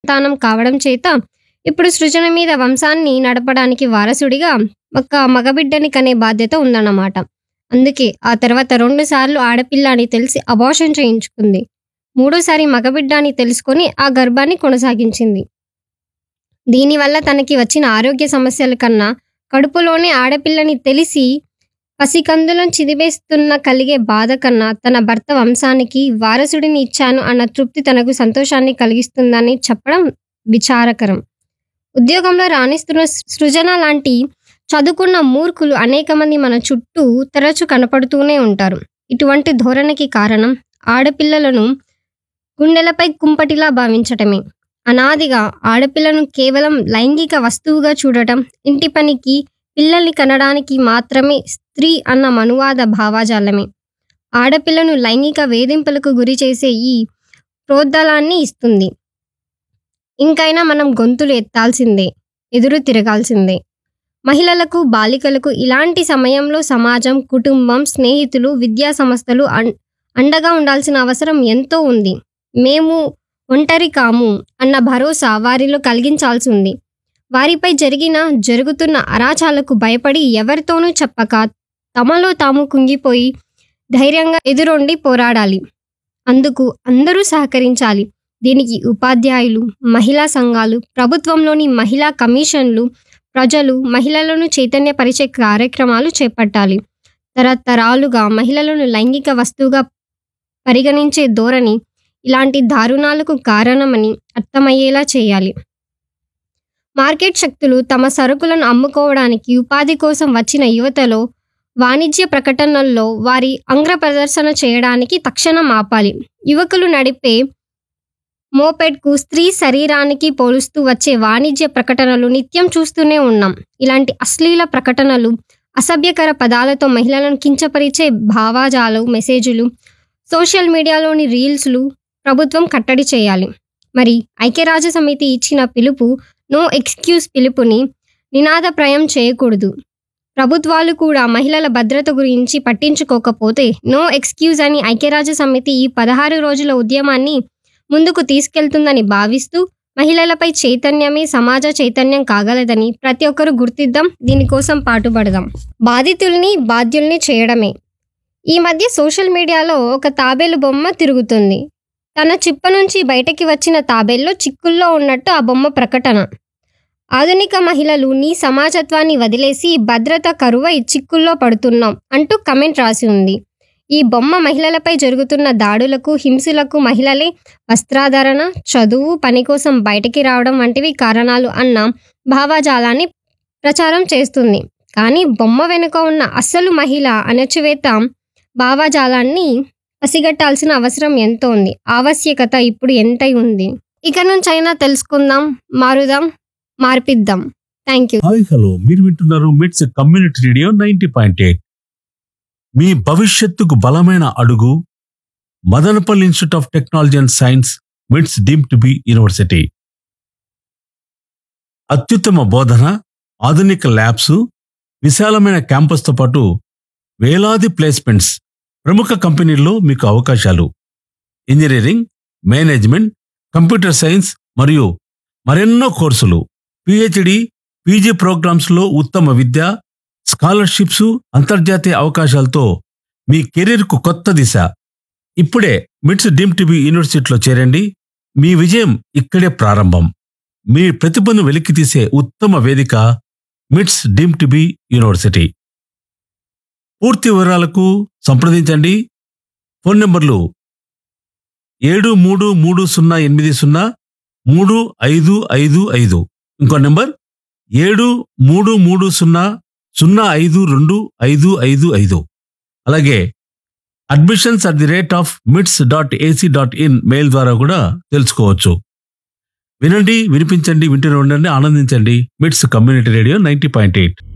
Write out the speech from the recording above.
సంతానం కావడం చేత ఇప్పుడు సృజన మీద వంశాన్ని నడపడానికి వారసుడిగా ఒక మగబిడ్డని కనే బాధ్యత ఉందన్నమాట అందుకే ఆ తర్వాత రెండు సార్లు ఆడపిల్ల అని తెలిసి అబార్షన్ చేయించుకుంది మూడోసారి మగబిడ్డ అని తెలుసుకొని ఆ గర్భాన్ని కొనసాగించింది దీనివల్ల తనకి వచ్చిన ఆరోగ్య సమస్యల కన్నా కడుపులోనే ఆడపిల్లని తెలిసి పసికందులను చిదివేస్తున్న కలిగే బాధ కన్నా తన భర్త వంశానికి వారసుడిని ఇచ్చాను అన్న తృప్తి తనకు సంతోషాన్ని కలిగిస్తుందని చెప్పడం విచారకరం ఉద్యోగంలో రాణిస్తున్న సృజన లాంటి చదువుకున్న మూర్ఖులు అనేక మంది మన చుట్టూ తరచు కనపడుతూనే ఉంటారు ఇటువంటి ధోరణికి కారణం ఆడపిల్లలను గుండెలపై కుంపటిలా భావించటమే అనాదిగా ఆడపిల్లను కేవలం లైంగిక వస్తువుగా చూడటం ఇంటి పనికి పిల్లల్ని కనడానికి మాత్రమే స్త్రీ అన్న మనువాద భావాజాలమే ఆడపిల్లను లైంగిక వేధింపులకు గురి చేసే ఈ ప్రోద్బలాన్ని ఇస్తుంది ఇంకైనా మనం గొంతులు ఎత్తాల్సిందే ఎదురు తిరగాల్సిందే మహిళలకు బాలికలకు ఇలాంటి సమయంలో సమాజం కుటుంబం స్నేహితులు విద్యా సంస్థలు అన్- అండగా ఉండాల్సిన అవసరం ఎంతో ఉంది మేము ఒంటరి కాము అన్న భరోసా వారిలో కలిగించాల్సి ఉంది వారిపై జరిగిన జరుగుతున్న అరాచాలకు భయపడి ఎవరితోనూ చెప్పక తమలో తాము కుంగిపోయి ధైర్యంగా ఎదురొండి పోరాడాలి అందుకు అందరూ సహకరించాలి దీనికి ఉపాధ్యాయులు మహిళా సంఘాలు ప్రభుత్వంలోని మహిళా కమిషన్లు ప్రజలు మహిళలను చైతన్యపరిచే కార్యక్రమాలు చేపట్టాలి తరతరాలుగా మహిళలను లైంగిక వస్తువుగా పరిగణించే ధోరణి ఇలాంటి దారుణాలకు కారణమని అర్థమయ్యేలా చేయాలి మార్కెట్ శక్తులు తమ సరుకులను అమ్ముకోవడానికి ఉపాధి కోసం వచ్చిన యువతలో వాణిజ్య ప్రకటనల్లో వారి అంగ్ర ప్రదర్శన చేయడానికి తక్షణం ఆపాలి యువకులు నడిపే మోపెడ్కు స్త్రీ శరీరానికి పోలుస్తూ వచ్చే వాణిజ్య ప్రకటనలు నిత్యం చూస్తూనే ఉన్నాం ఇలాంటి అశ్లీల ప్రకటనలు అసభ్యకర పదాలతో మహిళలను కించపరిచే భావాజాలు మెసేజ్లు సోషల్ మీడియాలోని రీల్స్లు ప్రభుత్వం కట్టడి చేయాలి మరి ఐక్యరాజ్య సమితి ఇచ్చిన పిలుపు నో ఎక్స్క్యూజ్ పిలుపుని నినాదప్రాయం చేయకూడదు ప్రభుత్వాలు కూడా మహిళల భద్రత గురించి పట్టించుకోకపోతే నో ఎక్స్క్యూజ్ అని ఐక్యరాజ్య సమితి ఈ పదహారు రోజుల ఉద్యమాన్ని ముందుకు తీసుకెళ్తుందని భావిస్తూ మహిళలపై చైతన్యమే సమాజ చైతన్యం కాగలదని ప్రతి ఒక్కరూ గుర్తిద్దాం దీనికోసం పాటుపడదాం బాధితుల్ని బాధ్యుల్ని చేయడమే ఈ మధ్య సోషల్ మీడియాలో ఒక తాబేలు బొమ్మ తిరుగుతుంది తన చిప్ప నుంచి బయటకి వచ్చిన తాబేల్లో చిక్కుల్లో ఉన్నట్టు ఆ బొమ్మ ప్రకటన ఆధునిక మహిళలు నీ సమాజత్వాన్ని వదిలేసి భద్రత కరువై చిక్కుల్లో పడుతున్నాం అంటూ కమెంట్ రాసి ఉంది ఈ బొమ్మ మహిళలపై జరుగుతున్న దాడులకు హింసలకు మహిళలే వస్త్రాధరణ చదువు పని కోసం బయటికి రావడం వంటివి కారణాలు అన్న భావజాలాన్ని ప్రచారం చేస్తుంది కానీ బొమ్మ వెనుక ఉన్న అసలు మహిళ అణచివేత భావజాలాన్ని పసిగట్టాల్సిన అవసరం ఎంతో ఉంది ఆవశ్యకత ఇప్పుడు ఎంతై ఉంది ఇక నుంచైనా తెలుసుకుందాం మారుదాం మార్పిద్దాం థ్యాంక్ యూ హాయ్ హలో మీరు వింటున్నారు MITS community radio ninety point eight మీ భవిష్యత్తుకు బలమైన అడుగు Madanapalle institute of technology and science MITS deemed to be university అత్యుత్తమ బోధన ఆధునిక ల్యాబ్స్ విశాలమైన క్యాంపస్తో పాటు వేలాది ప్లేస్మెంట్స్ ప్రముఖ కంపెనీల్లో మీకు అవకాశాలు ఇంజనీరింగ్ మేనేజ్మెంట్ కంప్యూటర్ సైన్స్ మరియు మరెన్నో కోర్సులు పిహెచ్డి పీజీ ప్రోగ్రామ్స్ లో ఉత్తమ విద్య స్కాలర్షిప్స్ అంతర్జాతీయ అవకాశాలతో మీ కెరీర్కు కొత్త దిశ ఇప్పుడే మిట్స్ డీమ్ టీవీ యూనివర్సిటీలో చేరండి మీ విజయం ఇక్కడే ప్రారంభం మీ ప్రతిభను వెలికితీసే ఉత్తమ వేదిక మిట్స్ డీమ్ టీవీ యూనివర్సిటీ పూర్తి వివరాలకు సంప్రదించండి ఫోన్ నంబర్లు ఏడు మూడు మూడు సున్నా ఎనిమిది సున్నా మూడు ఐదు ఐదు ఐదు ఇంకో నెంబర్ ఏడు మూడు మూడు సున్నా సున్నా ఐదు రెండు ఐదు ఐదు ఐదు అలాగే admissions at the rate of MITS dot AC dot in mail ద్వారా కూడా తెలుసుకోవచ్చు వినండి వినిపించండి వింటూనే ఉండండి ఆనందించండి MITS community radio ninety point eight